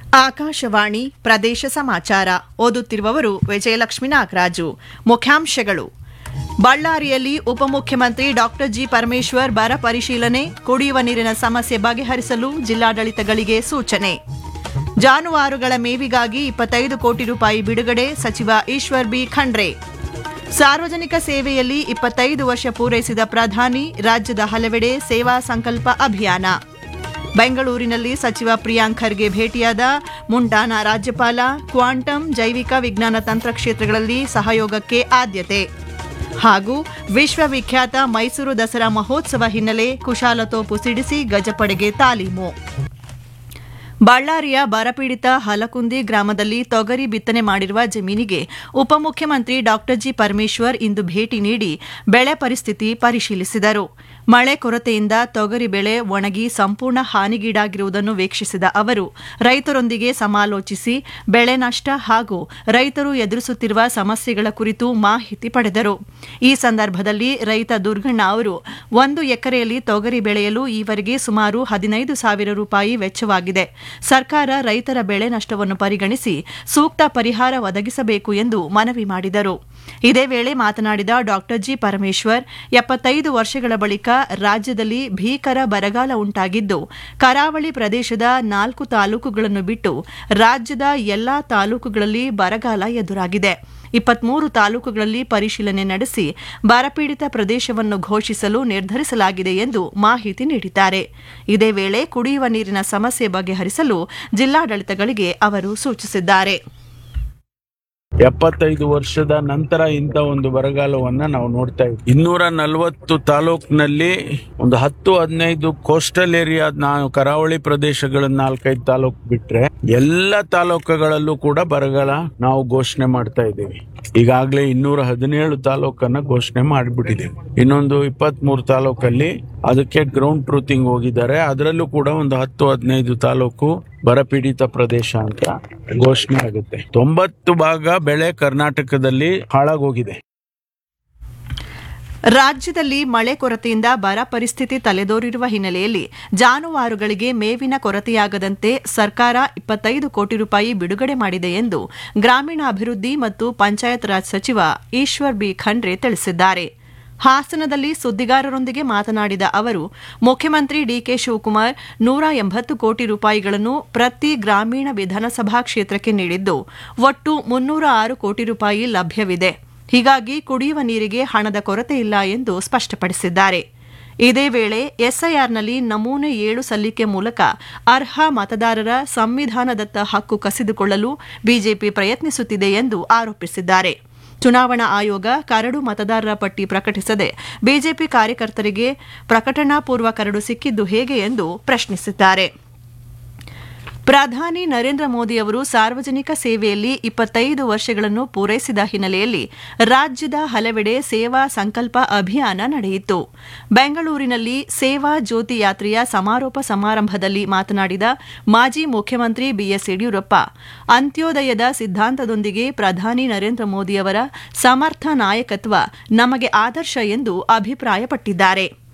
ಆಕಾಶವಾಣಿ ಪ್ರದೇಶ ಸಮಾಚಾರ ಓದುತ್ತಿರುವವರು ವಿಜಯಲಕ್ಷ್ಮಿ ನಾಗರಾಜು ಮುಖ್ಯಾಂಶಗಳು ಬಳ್ಳಾರಿಯಲ್ಲಿ ಉಪಮುಖ್ಯಮಂತ್ರಿ ಡಾಕ್ಟರ್ ಜಿ ಪರಮೇಶ್ವರ್ ಬರ ಪರಿಶೀಲನೆ ಕುಡಿಯುವ ನೀರಿನ ಸಮಸ್ಯೆ ಬಗೆಹರಿಸಲು ಜಿಲ್ಲಾಡಳಿತಗಳಿಗೆ ಸೂಚನೆ ಜಾನುವಾರುಗಳ ಮೇವಿಗಾಗಿ ಇಪ್ಪತ್ತೈದು ಕೋಟಿ ರೂಪಾಯಿ ಬಿಡುಗಡೆ ಸಚಿವ ಈಶ್ವರ್ ಬಿ ಖಂಡ್ರೆ ಸಾರ್ವಜನಿಕ ಸೇವೆಯಲ್ಲಿ ಇಪ್ಪತ್ತೈದು ವರ್ಷ ಪೂರೈಸಿದ ಪ್ರಧಾನಿ ರಾಜ್ಯದ ಹಲವೆಡೆ ಸೇವಾ ಸಂಕಲ್ಪ ಅಭಿಯಾನ ಬೆಂಗಳೂರಿನಲ್ಲಿ ಸಚಿವ ಪ್ರಿಯಾಂಕ್ ಖರ್ಗೆ ಭೇಟಿಯಾದ ಮುಂಟಾನ ರಾಜ್ಯಪಾಲ ಕ್ವಾಂಟಮ್ ಜೈವಿಕ ವಿಜ್ಞಾನ ತಂತ್ರ ಕ್ಷೇತ್ರಗಳಲ್ಲಿ ಸಹಯೋಗಕ್ಕೆ ಆದ್ಯತೆ ಹಾಗೂ ವಿಶ್ವವಿಖ್ಯಾತ ಮೈಸೂರು ದಸರಾ ಮಹೋತ್ಸವ ಹಿನ್ನೆಲೆ ಕುಶಾಲತೋಪು ಸಿಡಿಸಿ ಗಜಪಡೆಗೆ ತಾಲೀಮು ಬಳ್ಳಾರಿಯ ಬರಪೀಡಿತ ಹಲಕುಂದಿ ಗ್ರಾಮದಲ್ಲಿ ತೊಗರಿ ಬಿತ್ತನೆ ಮಾಡಿರುವ ಜಮೀನಿಗೆ ಉಪಮುಖ್ಯಮಂತ್ರಿ ಡಾಕ್ಟರ್ ಜಿ ಪರಮೇಶ್ವರ್ ಇಂದು ಭೇಟಿ ನೀಡಿ ಬೆಳೆ ಪರಿಸ್ಥಿತಿ ಪರಿಶೀಲಿಸಿದರು ಮಳೆ ಕೊರತೆಯಿಂದ ತೊಗರಿ ಬೆಳೆ ಒಣಗಿ ಸಂಪೂರ್ಣ ಹಾನಿಗೀಡಾಗಿರುವುದನ್ನು ವೀಕ್ಷಿಸಿದ ಅವರು ರೈತರೊಂದಿಗೆ ಸಮಾಲೋಚಿಸಿ ಬೆಳೆ ನಷ್ಟ ಹಾಗೂ ರೈತರು ಎದುರಿಸುತ್ತಿರುವ ಸಮಸ್ಯೆಗಳ ಕುರಿತು ಮಾಹಿತಿ ಪಡೆದರು ಈ ಸಂದರ್ಭದಲ್ಲಿ ರೈತ ದುರ್ಗಣ್ಣ ಅವರು ಒಂದು ಎಕರೆಯಲ್ಲಿ ತೊಗರಿ ಬೆಳೆಯಲು ಈವರೆಗೆ ಸುಮಾರು ಹದಿನೈದು ಸಾವಿರ ರೂಪಾಯಿ ವೆಚ್ಚವಾಗಿದೆ ಸರ್ಕಾರ ರೈತರ ಬೆಳೆ ನಷ್ಟವನ್ನು ಪರಿಗಣಿಸಿ ಸೂಕ್ತ ಪರಿಹಾರ ಒದಗಿಸಬೇಕು ಎಂದು ಮನವಿ ಮಾಡಿದರು ಇದೇ ವೇಳೆ ಮಾತನಾಡಿದ ಡಾಕ್ಟರ್ ಜಿ ಪರಮೇಶ್ವರ್ ಎಪ್ಪತ್ತೈದು ವರ್ಷಗಳ ಬಳಿಕ ರಾಜ್ಯದಲ್ಲಿ ಭೀಕರ ಬರಗಾಲ ಉಂಟಾಗಿದ್ದು ಕರಾವಳಿ ಪ್ರದೇಶದ ನಾಲ್ಕು ತಾಲೂಕುಗಳನ್ನು ಬಿಟ್ಟು ರಾಜ್ಯದ ಎಲ್ಲಾ ತಾಲೂಕುಗಳಲ್ಲಿ ಬರಗಾಲ ಎದುರಾಗಿದೆ ಇಪ್ಪತ್ಮೂರು ತಾಲೂಕುಗಳಲ್ಲಿ ಪರಿಶೀಲನೆ ನಡೆಸಿ ಬರಪೀಡಿತ ಪ್ರದೇಶವನ್ನು ಘೋಷಿಸಲು ನಿರ್ಧರಿಸಲಾಗಿದೆ ಎಂದು ಮಾಹಿತಿ ನೀಡಿದ್ದಾರೆ ಇದೇ ವೇಳೆ ಕುಡಿಯುವ ನೀರಿನ ಸಮಸ್ಯೆ ಬಗೆಹರಿಸಲು ಜಿಲ್ಲಾಡಳಿತಗಳಿಗೆ ಅವರು ಸೂಚಿಸಿದ್ದಾರೆ ಎಪ್ಪತ್ತೈದು ವರ್ಷದ ನಂತರ ಇಂಥ ಒಂದು ಬರಗಾಲವನ್ನ ನಾವು ನೋಡ್ತಾ ಇದ್ದೀವಿ ಇನ್ನೂರ ನಲವತ್ತು ತಾಲೂಕಿನಲ್ಲಿ ಒಂದು ಹತ್ತು ಹದಿನೈದು ಕೋಸ್ಟಲ್ ಏರಿಯಾ ನಾವು ಕರಾವಳಿ ಪ್ರದೇಶಗಳ ನಾಲ್ಕೈದು ತಾಲೂಕು ಬಿಟ್ರೆ ಎಲ್ಲ ತಾಲೂಕುಗಳಲ್ಲೂ ಕೂಡ ಬರಗಾಲ ನಾವು ಘೋಷಣೆ ಮಾಡ್ತಾ ಇದ್ದೀವಿ ಈಗಾಗಲೇ ಇನ್ನೂರ ಹದಿನೇಳು ತಾಲೂಕನ್ನ ಘೋಷಣೆ ಮಾಡಿಬಿಟ್ಟಿದ್ದೀವಿ ಇನ್ನೊಂದು ಇಪ್ಪತ್ತ್ ಮೂರು ತಾಲೂಕಲ್ಲಿ ಅದಕ್ಕೆ ಗ್ರೌಂಡ್ ಟ್ರೂತಿಂಗ್ ಹೋಗಿದ್ದಾರೆ ಅದರಲ್ಲೂ ಕೂಡ ಒಂದು ಹತ್ತು ಹದಿನೈದು ತಾಲೂಕು ಬರಪೀಡಿತ ಪ್ರದೇಶ ಅಂತ ಘೋಷಣೆ ಆಗುತ್ತೆ ತೊಂಬತ್ತು ಭಾಗ ಬೆಳೆ ಕರ್ನಾಟಕದಲ್ಲಿ ಹಾಳಾಗೋಗಿದೆ ರಾಜ್ಯದಲ್ಲಿ ಮಳೆ ಕೊರತೆಯಿಂದ ಬರ ಪರಿಸ್ಥಿತಿ ತಲೆದೋರಿರುವ ಹಿನ್ನೆಲೆಯಲ್ಲಿ ಜಾನುವಾರುಗಳಿಗೆ ಮೇವಿನ ಕೊರತೆಯಾಗದಂತೆ ಸರ್ಕಾರ ಇಪ್ಪತ್ತೈದು ಕೋಟಿ ರೂಪಾಯಿ ಬಿಡುಗಡೆ ಮಾಡಿದೆ ಎಂದು ಗ್ರಾಮೀಣಾಭಿವೃದ್ಧಿ ಮತ್ತು ಪಂಚಾಯತ್ ರಾಜ್ ಸಚಿವ ಈಶ್ವರ್ ಬಿ ಖಂಡ್ರೆ ತಿಳಿಸಿದ್ದಾರೆ ಹಾಸನದಲ್ಲಿ ಸುದ್ದಿಗಾರರೊಂದಿಗೆ ಮಾತನಾಡಿದ ಅವರು ಮುಖ್ಯಮಂತ್ರಿ ಡಿಕೆ ಶಿವಕುಮಾರ್ ನೂರ ಎಂಬತ್ತು ಕೋಟಿ ರೂಪಾಯಿಗಳನ್ನು ಪ್ರತಿ ಗ್ರಾಮೀಣ ವಿಧಾನಸಭಾ ಕ್ಷೇತ್ರಕ್ಕೆ ನೀಡಿದ್ದು ಒಟ್ಟು ಮುನ್ನೂರ ಆರು ಕೋಟಿ ರೂಪಾಯಿ ಲಭ್ಯವಿದೆ ಹೀಗಾಗಿ ಕುಡಿಯುವ ನೀರಿಗೆ ಹಣದ ಕೊರತೆ ಇಲ್ಲ ಎಂದು ಸ್ಪಷ್ಟಪಡಿಸಿದ್ದಾರೆ ಇದೇ ವೇಳೆ ಎಸ್ಐಆರ್ನಲ್ಲಿ ನಮೂನೆ ಏಳು ಸಲ್ಲಿಕೆ ಮೂಲಕ ಅರ್ಹ ಮತದಾರರ ಸಂವಿಧಾನದತ್ತ ಹಕ್ಕು ಕಸಿದುಕೊಳ್ಳಲು ಬಿಜೆಪಿ ಪ್ರಯತ್ನಿಸುತ್ತಿದೆ ಎಂದು ಆರೋಪಿಸಿದ್ದಾರೆ ಚುನಾವಣಾ ಆಯೋಗ ಕರಡು ಮತದಾರರ ಪಟ್ಟಿ ಪ್ರಕಟಿಸದೆ ಬಿಜೆಪಿ ಕಾರ್ಯಕರ್ತರಿಗೆ ಪ್ರಕಟಣಾ ಪೂರ್ವ ಕರಡು ಸಿಕ್ಕಿದ್ದು ಹೇಗೆ ಎಂದು ಪ್ರಶ್ನಿಸಿದ್ದಾರೆ ಪ್ರಧಾನಿ ನರೇಂದ್ರ ಮೋದಿ ಅವರು ಸಾರ್ವಜನಿಕ ಸೇವೆಯಲ್ಲಿ ಇಪ್ಪತ್ತೈದು ವರ್ಷಗಳನ್ನು ಪೂರೈಸಿದ ಹಿನ್ನೆಲೆಯಲ್ಲಿ ರಾಜ್ಯದ ಹಲವೆಡೆ ಸೇವಾ ಸಂಕಲ್ಪ ಅಭಿಯಾನ ನಡೆಯಿತು ಬೆಂಗಳೂರಿನಲ್ಲಿ ಸೇವಾ ಜ್ಯೋತಿ ಯಾತ್ರೆಯ ಸಮಾರೋಪ ಸಮಾರಂಭದಲ್ಲಿ ಮಾತನಾಡಿದ ಮಾಜಿ ಮುಖ್ಯಮಂತ್ರಿ ಬಿಎಸ್ ಯಡಿಯೂರಪ್ಪ ಅಂತ್ಯೋದಯದ ಸಿದ್ಧಾಂತದೊಂದಿಗೆ ಪ್ರಧಾನಿ ನರೇಂದ್ರ ಮೋದಿಯವರ ಸಮರ್ಥ ನಾಯಕತ್ವ ನಮಗೆ ಆದರ್ಶ ಎಂದು ಅಭಿಪ್ರಾಯಪಟ್ಟಿದ್ದಾರೆ